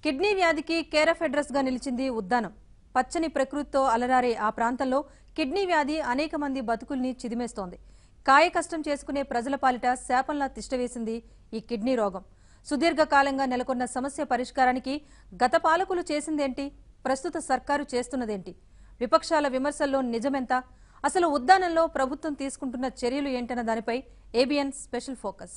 Kidney వ్యాధికి care of address గా నిలిచింది ఉద్దానం పచ్చని ప్రకృతితో అలరారే ఆ ప్రాంతంలో కిడ్నీ వ్యాధి అనేక మంది బతుకుల్ని చిదిమేస్తోంది కాయ కష్టం చేసుకునే ప్రజల పాలిట శాపంలా తిష్టవేసింది ఈ కిడ్నీ రోగం సుదీర్ఘకాలంగా నెలకొన్న సమస్య పరిష్కారానికి గత పాలకులు చేసిందేంటి ప్రస్తుత సర్కారు చేస్తున్నదేంటి విపక్షాల విమర్శల్లో నిజమెంత అసలు ఉద్దానంలో ప్రభుత్వం తీసుకుంటున్న చర్యలు ఏంటన్న దానిపై ఏబిఎన్ స్పెషల్ ఫోకస్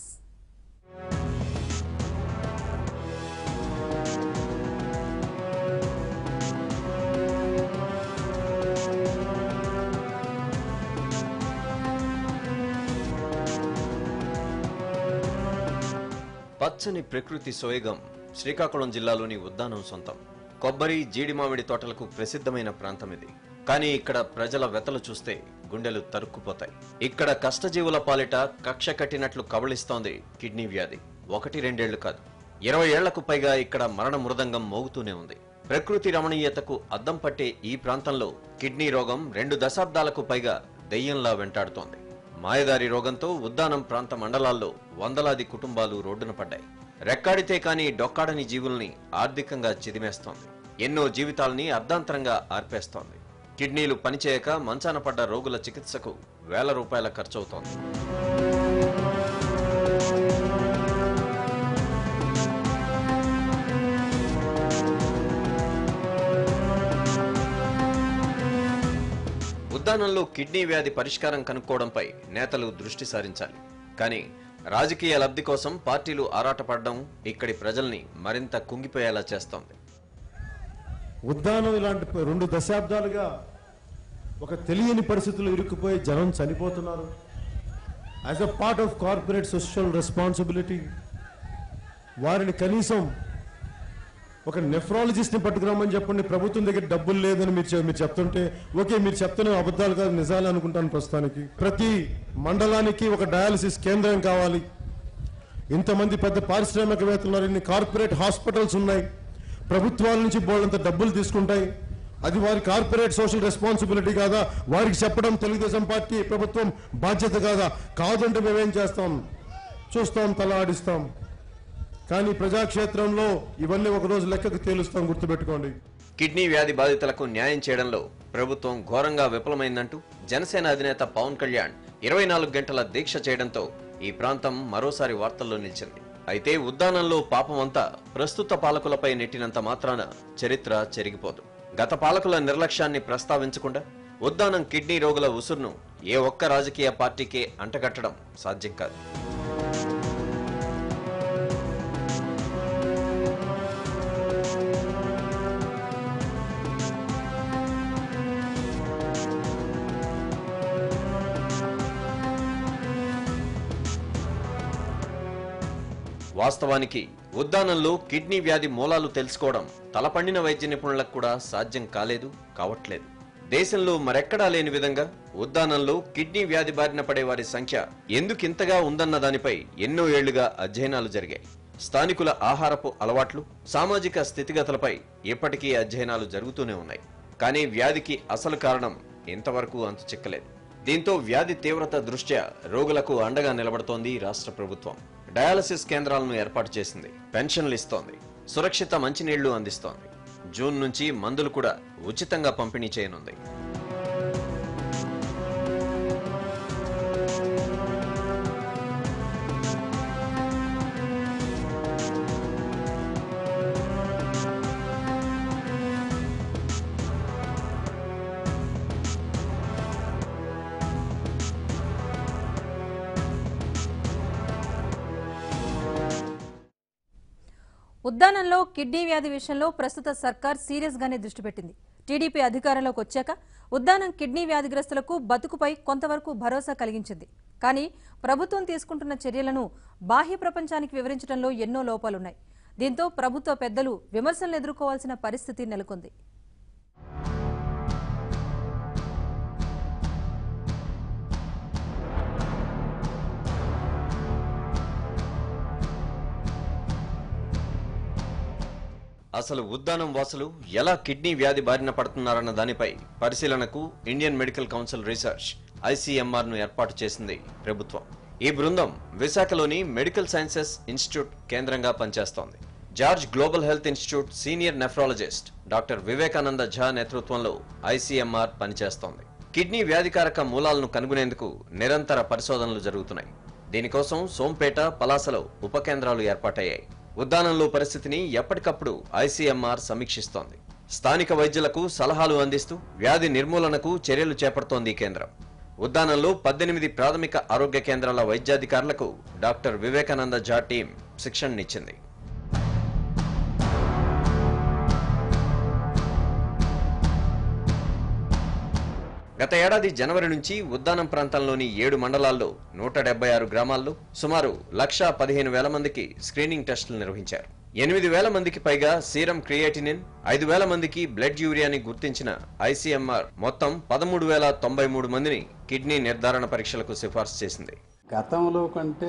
పచ్చని ప్రకృతి సోయగం శ్రీకాకుళం జిల్లాలోని ఉద్దానం సొంతం కొబ్బరి జీడి మామిడి తోటలకు ప్రసిద్ధమైన ప్రాంతం ఇది కానీ ఇక్కడ ప్రజల వెతలు చూస్తే గుండెలు తరుక్కుపోతాయి ఇక్కడ కష్టజీవుల పాలిట కక్ష కట్టినట్లు కబళిస్తోంది కిడ్నీ వ్యాధి ఒకటి రెండేళ్లు కాదు ఇరవై ఏళ్లకు పైగా ఇక్కడ మరణ మృదంగం మోగుతూనే ఉంది ప్రకృతి రమణీయతకు అద్దం పట్టే ఈ ప్రాంతంలో కిడ్నీ రోగం రెండు దశాబ్దాలకు పైగా దెయ్యంలా వెంటాడుతోంది మాయదారి రోగంతో ఉద్దానం ప్రాంత మండలాల్లో వందలాది కుటుంబాలు రోడ్డున పడ్డాయి రెక్కాడితే కాని డొక్కాడని జీవుల్ని ఆర్థికంగా చిదిమేస్తోంది ఎన్నో జీవితాల్ని అర్ధాంతరంగా ఆర్పేస్తోంది కిడ్నీలు పనిచేయక మంచాన పడ్డ రోగుల చికిత్సకు వేల రూపాయల ఖర్చవుతోంది ఉద్దానంలో కిడ్నీ వ్యాధి పరిష్కారం కనుక్కోవడంపై నేతలు దృష్టి సారించాలి కానీ రాజకీయ లబ్ధి కోసం పార్టీలు ఆరాటపడడం ఇక్కడి ప్రజల్ని మరింత కుంగిపోయేలా చేస్తోంది ఉద్దానం ఇలాంటి ప- రెండు దశాబ్దాలుగా ఒక తెలియని పరిస్థితుల్లో ఇరుక్కుపోయి జనం చనిపోతున్నారు as a part of corporate social responsibility వారిని కనీసం ఒక నెఫ్రాలజిస్ట్ని పట్టుకురామని చెప్పండి ప్రభుత్వం దగ్గర డబ్బులు లేదని మీరు చె- మీరు చెప్తుంటే ఓకే మీరు చెప్తున్న అబద్ధాలు కాదు నిజాలు అనుకుంటాను ప్రస్తుతానికి ప్రతి మండలానికి ఒక డయాలసిస్ కేంద్రం కావాలి ఇంతమంది పెద్ద పారిశ్రామికవేత్తలు ఉన్నారు ఇన్ని కార్పొరేట్ హాస్పిటల్స్ ఉన్నాయి ప్రభుత్వాల నుంచి బోళ్ళంత డబ్బులు తీసుకుంటాయి అది వారి కార్పొరేట్ సోషల్ రెస్పాన్సిబిలిటీ కాదా వారికి చెప్పడం తెలుగుదేశం పార్టీ ప్రభుత్వం బాధ్యత కాదా కాదంటే మేమేం చేస్తాం చూస్తాం తల ఆడిస్తాం కానీ ప్రజాక్షేత్రంలో ఇవన్నీ ఒకరోజు లెక్కకు తేలుస్తాం గుర్తుపెట్టుకోండి కిడ్నీ వ్యాధి బాధితులకు న్యాయం చేయడంలో ప్రభుత్వం ఘోరంగా విఫలమైందంటూ జనసేన అధినేత పవన్ కళ్యాణ్ ఇరవై నాలుగు గంటల దీక్ష చేయడంతో ఈ ప్రాంతం మరోసారి వార్తల్లో నిలిచింది అయితే ఉద్దానంలో పాపమంతా ప్రస్తుత పాలకులపై నెట్టినంత మాత్రాన చరిత్ర చెరిగిపోదు గత పాలకుల నిర్లక్ష్యాన్ని ప్రస్తావించకుండా ఉద్దానం కిడ్నీ రోగుల ఉసురును ఏ ఒక్క రాజకీయ పార్టీకే అంటగట్టడం సాధ్యం కాదు వాస్తవానికి ఉద్దానంలో కిడ్నీ వ్యాధి మూలాలు తెలుసుకోవడం తలపండిన వైద్య నిపుణులకు కూడా సాధ్యం కాలేదు కావట్లేదు దేశంలో మరెక్కడా లేని విధంగా ఉద్దానంలో కిడ్నీ వ్యాధి బారిన పడే వారి సంఖ్య ఎందుకింతగా ఉందన్న దానిపై ఎన్నో ఏళ్లుగా అధ్యయనాలు జరిగాయి స్థానికుల ఆహారపు అలవాట్లు సామాజిక స్థితిగతులపై ఇప్పటికీ అధ్యయనాలు జరుగుతూనే ఉన్నాయి కానీ వ్యాధికి అసలు కారణం ఇంతవరకు అంతు చిక్కలేదు దీంతో వ్యాధి తీవ్రత దృష్ట్యా రోగులకు అండగా నిలబడుతోంది రాష్ట్ర ప్రభుత్వం డయాలసిస్ కేంద్రాలను ఏర్పాటు చేసింది పెన్షన్లు ఇస్తోంది సురక్షిత మంచినీళ్లు అందిస్తోంది జూన్ నుంచి మందులు కూడా ఉచితంగా పంపిణీ చేయనుంది ఉద్దానంలో కిడ్నీ వ్యాధి విషయంలో ప్రస్తుత సర్కార్ సీరియస్ గానే దృష్టి పెట్టింది టీడీపీ అధికారంలోకి వచ్చాక ఉద్దానం కిడ్నీ వ్యాధిగ్రస్తులకు బతుకుపై కొంతవరకు భరోసా కలిగించింది కానీ ప్రభుత్వం తీసుకుంటున్న చర్యలను బాహ్య ప్రపంచానికి వివరించడంలో ఎన్నో లోపాలున్నాయి దీంతో ప్రభుత్వ పెద్దలు విమర్శలను ఎదుర్కోవాల్సిన పరిస్థితి నెలకొంది అసలు ఉద్దానం వాసులు ఎలా కిడ్నీ వ్యాధి బారిన పడుతున్నారన్న దానిపై పరిశీలనకు Indian medical council research ICMR ను ఏర్పాటు చేసింది ప్రభుత్వం ఈ బృందం విశాఖలోని మెడికల్ సైన్సెస్ ఇన్స్టిట్యూట్ కేంద్రంగా పనిచేస్తోంది George global health institute senior nephrologist doctor Vivekananda Jha నేతృత్వంలో ఐసీఎంఆర్ పనిచేస్తోంది కిడ్నీ వ్యాధికారక మూలాలను కనుగొనేందుకు నిరంతర పరిశోధనలు జరుగుతున్నాయి దీనికోసం సోంపేట పలాసలో ఉప కేంద్రాలు ఏర్పాటయ్యాయి ఉద్దానంలో పరిస్థితిని ఎప్పటికప్పుడు ఐసీఎంఆర్ సమీక్షిస్తోంది స్థానిక వైద్యులకు సలహాలు అందిస్తూ వ్యాధి నిర్మూలనకు చర్యలు చేపడుతోంది ఈ కేంద్రం ఉద్దానంలో పద్దెనిమిది ప్రాథమిక ఆరోగ్య కేంద్రాల వైద్యాధికారులకు డాక్టర్ వివేకానంద ఝా టీం శిక్షణనిచ్చింది గత ఏడాది జనవరి నుంచి ఉద్దానం ప్రాంతంలోని ఏడు మండలాల్లో నూట డెబ్బై ఆరు గ్రామాల్లో సుమారు లక్ష పదిహేను వేల మందికి స్క్రీనింగ్ టెస్టులు నిర్వహించారు ఎనిమిది వేల మందికి పైగా సీరం క్రియేటినిన్ ఐదు వేల మందికి బ్లడ్ యూరియాని గుర్తించిన ఐసీఎంఆర్ మొత్తం పదమూడు వేల తొంభై మూడు మందిని కిడ్నీ నిర్ధారణ పరీక్షలకు సిఫార్సు చేసింది గతంలో కంటే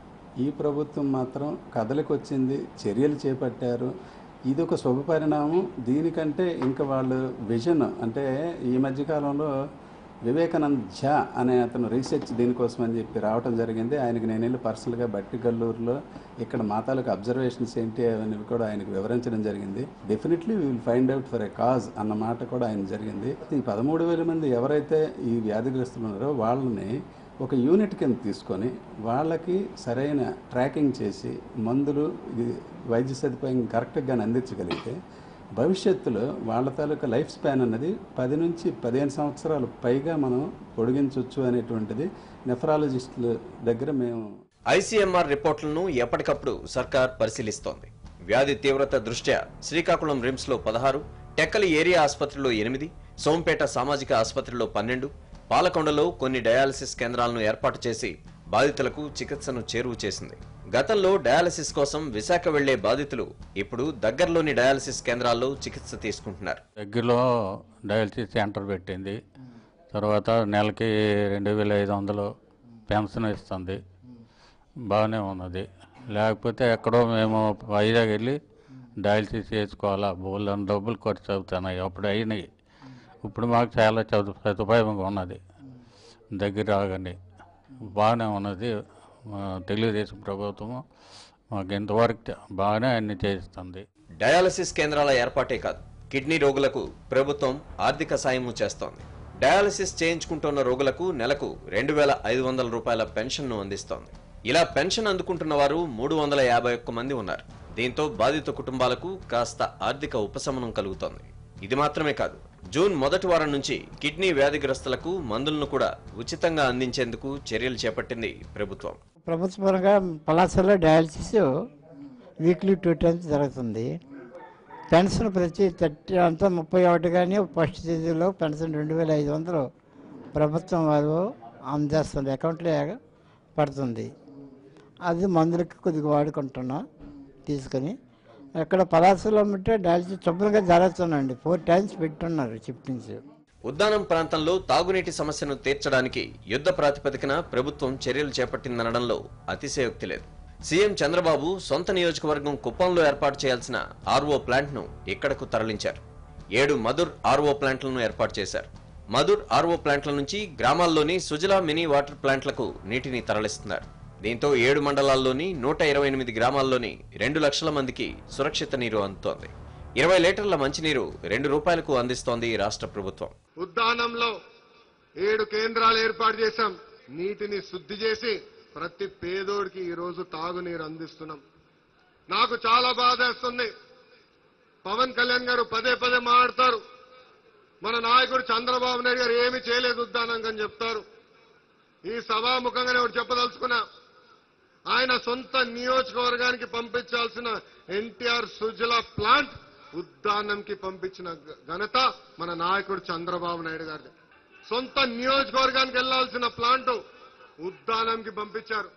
ఈ ప్రభుత్వం మాత్రం కదలికి వచ్చింది చర్యలు చేపట్టారు ఇది ఒక శుభ పరిణామం దీనికంటే ఇంకా వాళ్ళు విజన్ అంటే ఈ మధ్యకాలంలో వివేకానంద్ ఝా అనే అతను రీసెర్చ్ దీనికోసం అని చెప్పి రావటం జరిగింది ఆయనకి నేను వెళ్ళి పర్సనల్గా బట్టి గల్లూరులో ఇక్కడ మా తాలూకు అబ్జర్వేషన్స్ ఏంటి అనేవి కూడా ఆయనకు వివరించడం జరిగింది definitely will find out for a cause అన్న మాట కూడా ఆయన జరిగింది ఈ పదమూడు వేల మంది ఎవరైతే ఈ వ్యాధిగ్రస్తులు ఉన్నారో వాళ్ళని ఒక యూనిట్ కింద తీసుకొని వాళ్ళకి సరైన ట్రాకింగ్ చేసి మందులు ఇది వైద్య సదుపాయం కరెక్ట్గా అందించగలిగితే భవిష్యత్తులో వాళ్ళ తాలూకా లైఫ్ స్పాన్ అన్నది పది నుంచి పదిహేను సంవత్సరాలు పైగా మనం పొడిగించవచ్చు అనేటువంటిది నెఫ్రాలజిస్టుల దగ్గర మేము ఐసీఎంఆర్ రిపోర్టులను ఎప్పటికప్పుడు సర్కార్ పరిశీలిస్తోంది వ్యాధి తీవ్రత దృష్ట్యా శ్రీకాకుళం రిమ్స్ లో పదహారు టెక్కలి ఏరియా ఆసుపత్రిలో ఎనిమిది సోంపేట సామాజిక ఆసుపత్రిలో పన్నెండు పాలకొండలో కొన్ని డయాలసిస్ కేంద్రాలను ఏర్పాటు చేసి బాధితులకు చికిత్సను చేరువ చేసింది గతంలో డయాలసిస్ కోసం విశాఖ వెళ్లే బాధితులు ఇప్పుడు దగ్గరలోని డయాలసిస్ కేంద్రాల్లో చికిత్స తీసుకుంటున్నారు దగ్గరలో డయాలసిస్ సెంటర్ పెట్టింది తర్వాత నెలకి రెండు వేల ఐదు వందలు పెన్షన్ ఇస్తుంది బాగానే ఉన్నది లేకపోతే ఎక్కడో మేము వైజాగ్ వెళ్ళి డయాలసిస్ చేసుకోవాలా బోళ్ళని డబ్బులు ఖర్చు అవుతున్నాయి అప్పుడు అయినాయి ఇప్పుడు మాకు చాలా చదువు సదుపాయంగా ఉన్నది దగ్గర రాగానే బాగానే ఉన్నది మా తెలుగుదేశం ప్రభుత్వము మాకు ఇంతవరకు బాగానే అన్ని చేస్తుంది డయాలసిస్ కేంద్రాల ఏర్పాటే కాదు కిడ్నీ రోగులకు ప్రభుత్వం ఆర్థిక సాయము చేస్తోంది డయాలసిస్ చేయించుకుంటున్న రోగులకు నెలకు రెండు వేల ఐదు వందల రూపాయల పెన్షన్ను అందిస్తోంది ఇలా పెన్షన్ అందుకుంటున్న వారు మూడు వందల యాభై ఒక్క మంది ఉన్నారు దీంతో బాధిత కుటుంబాలకు కాస్త ఆర్థిక ఉపశమనం కలుగుతోంది ఇది మాత్రమే కాదు జూన్ మొదటి వారం నుంచి కిడ్నీ వ్యాధిగ్రస్తులకు మందులను కూడా ఉచితంగా అందించేందుకు చర్యలు చేపట్టింది ప్రభుత్వం ప్రభుత్వపరంగా పలాసలో డయాలసిస్ వీక్లీ టూ టైమ్స్ జరుగుతుంది పెన్షన్ ప్రతి థర్టీ అంతా ముప్పై ఒకటి కానీ ఫస్ట్ తేదీలో పెన్షన్ రెండు వేల ఐదు వందలు ప్రభుత్వం వారు అందజేస్తుంది అకౌంట్లో పడుతుంది అది మందులకి కొద్దిగా వాడుకుంటున్నాం తీసుకొని ఇక్కడ పలాసలో ఉంటే డయాలసిస్ శుభ్రంగా జరుగుతుందండి ఫోర్ టైమ్స్ పెట్టున్నారు షిఫ్టింగ్స్ ఉద్దానం ప్రాంతంలో తాగునీటి సమస్యను తీర్చడానికి యుద్ధ ప్రాతిపదికన ప్రభుత్వం చర్యలు చేపట్టిందనడంలో అతిశయోక్తి లేదు సీఎం చంద్రబాబు సొంత నియోజకవర్గం కుప్పంలో ఏర్పాటు చేయాల్సిన ఆర్ఓ ప్లాంట్ ను ఇక్కడకు తరలించారు ఏడు మధుర్ ఆర్ఓ ప్లాంట్లను ఏర్పాటు చేశారు మధుర్ ఆర్ఓ ప్లాంట్ల నుంచి గ్రామాల్లోని సుజలా మినీ వాటర్ ప్లాంట్లకు నీటిని తరలిస్తున్నారు దీంతో ఏడు మండలాల్లోని నూట ఇరవై ఎనిమిది గ్రామాల్లోని రెండు లక్షల మందికి సురక్షిత నీరు అందుతోంది ఇరవై లీటర్ల మంచినీరు రెండు రూపాయలకు అందిస్తోంది రాష్ట్ర ప్రభుత్వం ఉద్దానంలో ఏడు కేంద్రాలు ఏర్పాటు చేశాం నీటిని శుద్ధి చేసి ప్రతి పేదోడికి ఈ రోజు తాగునీరు అందిస్తున్నాం నాకు చాలా బాధేస్తుంది పవన్ కళ్యాణ్ గారు పదే పదే మాట్లాడతారు మన నాయకుడు చంద్రబాబు నాయుడు గారు ఏమీ చేయలేదు ఉద్దానం అని చెప్తారు ఈ సభాముఖంగానే ఒకటి చెప్పదలుచుకున్నా ఆయన సొంత నియోజకవర్గానికి పంపించాల్సిన ఎన్టీఆర్ సుజల ప్లాంట్ ఉద్దానంకి పంపించిన గ- ఘనత మన నాయకుడు చంద్రబాబు నాయుడు గారిది సొంత నియోజకవర్గానికి వెళ్లాల్సిన ప్లాంట్ ఉద్దానంకి పంపించారు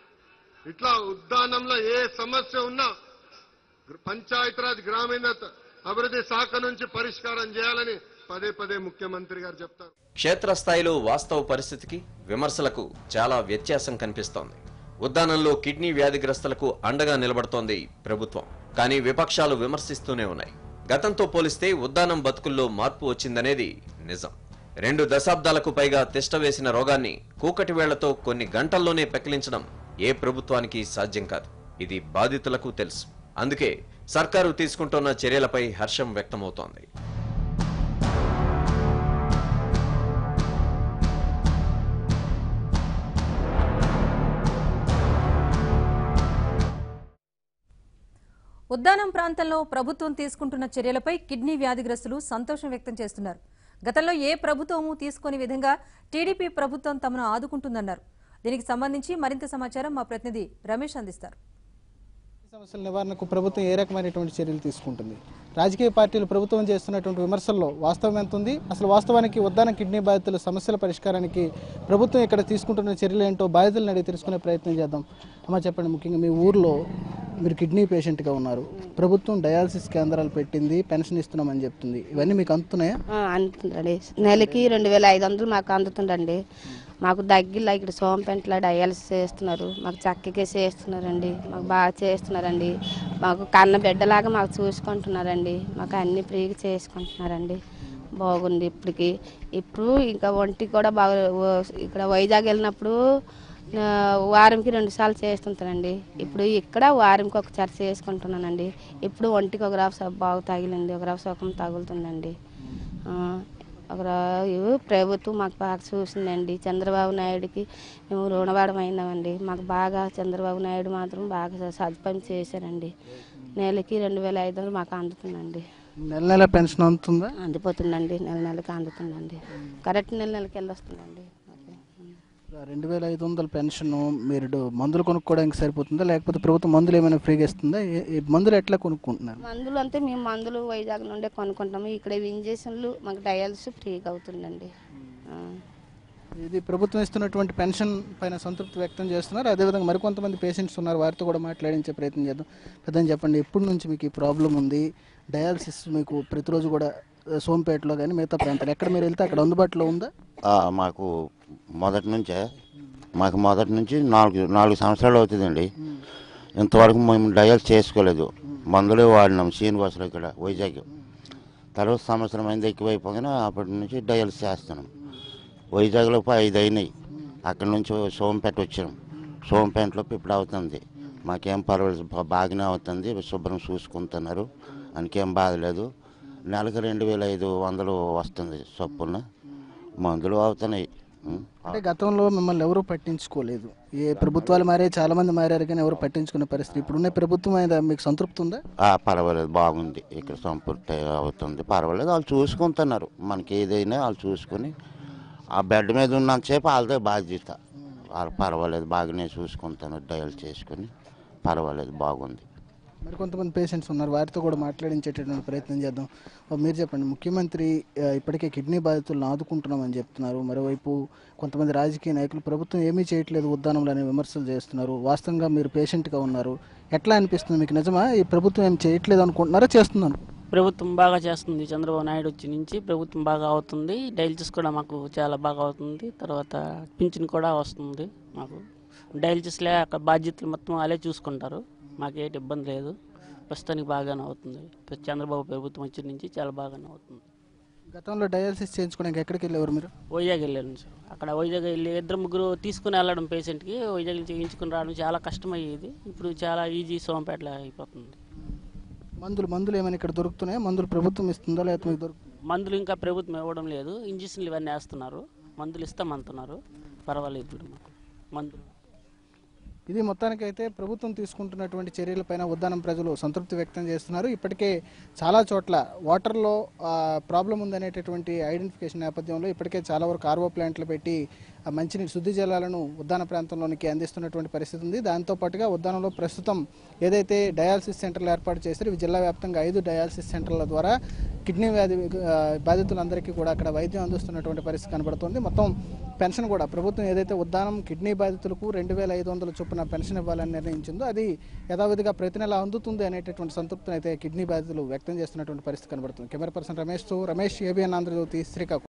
ఇట్లా ఉద్దానంలో ఏ సమస్య ఉన్నా గ్ర- పంచాయతీరాజ్ గ్రామీణ త- అభివృద్ధి శాఖ నుంచి పరిష్కారం చేయాలని పదే పదే ముఖ్యమంత్రి గారు చెప్తారు క్షేత్రస్థాయిలో వాస్తవ పరిస్థితికి విమర్శలకు చాలా వ్యత్యాసం కనిపిస్తోంది ఉద్దానంలో కిడ్నీ వ్యాధిగ్రస్తులకు అండగా నిలబడుతోంది ప్రభుత్వం కానీ విపక్షాలు విమర్శిస్తూనే ఉన్నాయి గతంతో పోలిస్తే ఉద్దానం బతుకుల్లో మార్పు వచ్చిందనేది నిజం రెండు దశాబ్దాలకు పైగా తిష్టవేసిన రోగాన్ని కూకటి వేళ్లతో కొన్ని గంటల్లోనే పెకిలించడం ఏ ప్రభుత్వానికి సాధ్యం కాదు ఇది బాధితులకు తెలుసు అందుకే సర్కారు తీసుకుంటున్న చర్యలపై హర్షం వ్యక్తమవుతోంది ఉద్దానం ప్రాంతంలో ప్రభుత్వం తీసుకుంటున్న చర్యలపై కిడ్నీ వ్యాధిగ్రస్తులు సంతోషం వ్యక్తం చేస్తున్నారు గతంలో ఏ ప్రభుత్వమూ తీసుకోని విధంగా టీడీపీ ప్రభుత్వం తమను ఆదుకుంటుందన్నారు దీనికి సంబంధించి మరింత సమాచారం మా ప్రతినిధి రమేష్ అందిస్తారు సమస్యల నివారణకు ప్రభుత్వం ఏ రకమైనటువంటి చర్యలు తీసుకుంటుంది రాజకీయ పార్టీలు ప్రభుత్వం చేస్తున్నటువంటి విమర్శల్లో వాస్తవం ఎంత ఉంది అసలు వాస్తవానికి ఉద్దాన కిడ్నీ బాధితుల సమస్యల పరిష్కారానికి ప్రభుత్వం ఇక్కడ తీసుకుంటున్న చర్యలు ఏంటో బాధితులను అడిగి తెలుసుకునే ప్రయత్నం చేద్దాం అమ్మ చెప్పండి ముఖ్యంగా మీ ఊర్లో మీరు కిడ్నీ పేషెంట్గా ఉన్నారు ప్రభుత్వం డయాలసిస్ కేంద్రాలు పెట్టింది పెన్షన్ ఇస్తున్నామని చెప్తుంది ఇవన్నీ మీకు అందుతున్నాయా ఆ, అందుతుందండి నెలకి రెండు వేల ఐదు వందలు మాకు అందుతుందండి మాకు దగ్గరలో ఇక్కడ సోమపెంటలో డయాలసిస్ చేస్తున్నారు మాకు చక్కగా చేస్తున్నారండి మాకు బాగా చేస్తున్నారండి మాకు కన్న బిడ్డలాగా మాకు చూసుకుంటున్నారండి మాకు అన్ని ఫ్రీగా చేసుకుంటున్నారండి బాగుంది ఇప్పటికి ఇప్పుడు ఇంకా ఒంటికి కూడా బాగా ఓ- ఇక్కడ వైజాగ్ వెళ్ళినప్పుడు ఆ, వారంకి రెండు సార్లు చేస్తుంటానండి ఇప్పుడు ఇక్కడ వారంకి ఒకసారి చేసుకుంటున్నానండి ఇప్పుడు ఒంటికి ఒక రాఫ్ సబ్బు బాగా తగిలింది ఒక రాఫ్ సుఖం తగులుతుందండి ఆ, ఒక రా- ఇవి ప్రభుత్వం మాకు బాగా చూసిందండి చంద్రబాబు నాయుడుకి మేము రుణపడమైనామండి మాకు బాగా చంద్రబాబు నాయుడు మాత్రం బాగా సదుపాయం చేశారండి నెలకి రెండు వేల ఐదు వందలు మాకు అందుతుందండి నెల నెల పెన్షన్ అందుతుందా అందిపోతుందండి నెల నెలకి అందుతుందండి కరెక్ట్ నెల నెలకి వెళ్ళొస్తుందండి ఓకే. రెండు వేల ఐదు వందల పెన్షన్ మీరు డు- మందులు కొనుక్కోవడానికి సరిపోతుందా లేకపోతే ప్రభుత్వం మందులు ఏమైనా ఫ్రీగా ఇస్తుందా ఏ- ఏ మందులు ఎట్లా కొనుక్కుంటున్నారు మందులు అంతే మేము మందులు వైజాగ్ నుండే కొనుక్కుంటాము ఇక్కడ ఇంజక్షన్లు మాకు డయాలసిస్ ఫ్రీగా అవుతుందండి ఆ. ఇది ప్రభుత్వం ఇస్తున్నటువంటి పెన్షన్ పైన సంతృప్తి వ్యక్తం చేస్తున్నారు అదేవిధంగా మరికొంతమంది పేషెంట్స్ ఉన్నారు వారితో కూడా మాట్లాడించే ప్రయత్నం చేద్దాం పెద్దని చెప్పండి ఎప్పటి నుంచి మీకు ఈ ప్రాబ్లం ఉంది డయాలసిస్ మీకు ప్రతిరోజు కూడా ఆ, సోంపేటలో కానీ మిగతా ప్రాంతాలు ఎక్కడ మీరు వెళ్తే అక్కడ అందుబాటులో ఉందా ఆ, మాకు మొదటి నుంచే మాకు మొదటి నుంచి నాలుగు నాలుగు సంవత్సరాలు అవుతుందండి ఇంతవరకు మేము డయల్ చేసుకోలేదు మందులే వాడినాం శ్రీనివాసులు ఇక్కడ వైజాగ్ తర్వాత సంవత్సరం అయింది ఎక్కువైపోగానే అప్పటి నుంచి డయల్ చేస్తున్నాం వైజాగ్లో ఐదు అయినాయి అక్కడి నుంచి సోంపేట వచ్చాం సోంపేటలో ఇప్పుడు అవుతుంది మాకేం పర్వాలేదు బా- బాగానే అవుతుంది శుభ్రం చూసుకుంటున్నారు అందుకేం బాధ లేదు నెలకు రెండు వేల ఐదు వందలు వస్తుంది చొప్పున మందులు అవుతున్నాయి ఉం. అంటే గతంలో మిమ్మల్ని ఎవరు పట్టించుకోలేదు ఏ ప్రభుత్వాలు మారే చాలా మంది మారారు కానీ ఎవరు పట్టించుకునే పరిస్థితి ఇప్పుడున్న ప్రభుత్వం మీద మీకు సంతృప్తి ఉందా ఆ, పర్వాలేదు బాగుంది ఇక్కడ సంపూర్తి అవుతుంది పర్వాలేదు వాళ్ళు చూసుకుంటున్నారు మనకి ఏదైనా వాళ్ళు చూసుకొని ఆ బెడ్ మీద ఉన్నంతసేపు వాళ్ళదే బాధ్యత వాళ్ళు పర్వాలేదు బాగానే చూసుకుంటున్నారు డయల్ చేసుకొని పర్వాలేదు బాగుంది మరి కొంతమంది పేషెంట్స్ ఉన్నారు వారితో కూడా మాట్లాడించేటటువంటి ప్రయత్నం చేద్దాం ఓ మీరు చెప్పండి ముఖ్యమంత్రి ఆ, ఇప్పటికే కిడ్నీ బాధితులను ఆదుకుంటున్నామని చెప్తున్నారు మరోవైపు కొంతమంది రాజకీయ నాయకులు ప్రభుత్వం ఏమీ చేయట్లేదు ఉద్దానంలో అనే విమర్శలు చేస్తున్నారు వాస్తవంగా మీరు పేషెంట్గా ఉన్నారు ఎట్లా అనిపిస్తుంది మీకు నిజమా ఈ ప్రభుత్వం ఏం చేయట్లేదు అనుకుంటున్నారా చేస్తున్నాను ప్రభుత్వం బాగా చేస్తుంది చంద్రబాబు నాయుడు వచ్చి నుంచి ప్రభుత్వం బాగా అవుతుంది డైలిసిస్ కూడా మాకు చాలా బాగా అవుతుంది తర్వాత పింఛన్ కూడా వస్తుంది మాకు డైలిసిస్లే అక్కడ బాధ్యతలు మొత్తం వాళ్ళే చూసుకుంటారు మాకేటి ఇబ్బంది లేదు ప్రస్తుతానికి బాగానే అవుతుంది చంద్రబాబు ప్రభుత్వం వచ్చిన నుంచి చాలా బాగానే అవుతుంది గతంలో డయాలసిస్ చేయించుకోవడానికి ఎక్కడికి వెళ్ళేవారు మీరు వైజాగ్ వెళ్ళాను సార్ అక్కడ వైజాగ్ వెళ్ళి ఇద్దరు ముగ్గురు తీసుకుని వెళ్ళడం పేషెంట్కి వైజాగ్ చేయించుకుని రావడం చాలా కష్టమయ్యేది ఇప్పుడు చాలా ఈజీ సోంపేటలో అయిపోతుంది మందులు మందులు ఏమైనా ఇక్కడ దొరుకుతున్నాయా మందులు ప్రభుత్వం ఇస్తుందా లేకపోతే మీకు దొరుకు మందులు ఇంకా ప్రభుత్వం ఇవ్వడం లేదు ఇంజక్షన్లు ఇవన్నీ వేస్తున్నారు మందులు ఇస్తామంటున్నారు పర్వాలేదు ఇప్పుడు మాకు మందులు ఇది మొత్తానికైతే ప్రభుత్వం తీసుకుంటున్నటువంటి చర్యలపైన ఉద్దానం ప్రజలు సంతృప్తి వ్యక్తం చేస్తున్నారు ఇప్పటికే చాలా చోట్ల వాటర్లో ఆ, ప్రాబ్లం ఉందనేటటువంటి ఐడెంటిఫికేషన్ నేపథ్యంలో ఇప్పటికే చాలా వరకు ఆర్ఓ ప్లాంట్లు పెట్టి ఆ మంచినీటి శుద్ధి జలాలను ఉద్దాన ప్రాంతంలోనికి అందిస్తున్నటువంటి పరిస్థితి ఉంది దాంతోపాటుగా ఉద్దానంలో ప్రస్తుతం ఏదైతే డయాలసిస్ సెంటర్లు ఏర్పాటు చేశారో ఇవి జిల్లా వ్యాప్తంగా ఐదు డయాలసిస్ సెంటర్ల ద్వారా కిడ్నీ వ్యాధి ఆ, బాధితులందరికీ కూడా అక్కడ వైద్యం అందిస్తున్నటువంటి పరిస్థితి కనబడుతుంది మొత్తం పెన్షన్ కూడా ప్రభుత్వం ఏదైతే ఉద్దానం కిడ్నీ బాధితులకు రెండు వేల ఐదు వందల చొప్పున పెన్షన్ ఇవ్వాలని నిర్ణయించిందో అది యథావిధిగా ప్రతి నెల అందుతుంది అనేటటువంటి సంతృప్తిని అయితే కిడ్నీ బాధితులు వ్యక్తం చేస్తున్నటువంటి పరిస్థితి కనబడుతుంది కెమెరా పర్సన్ రమేష్తో రమేష్ ఏబిఎన్ ఆంధ్రజ్యోతి శ్రీకాకుళం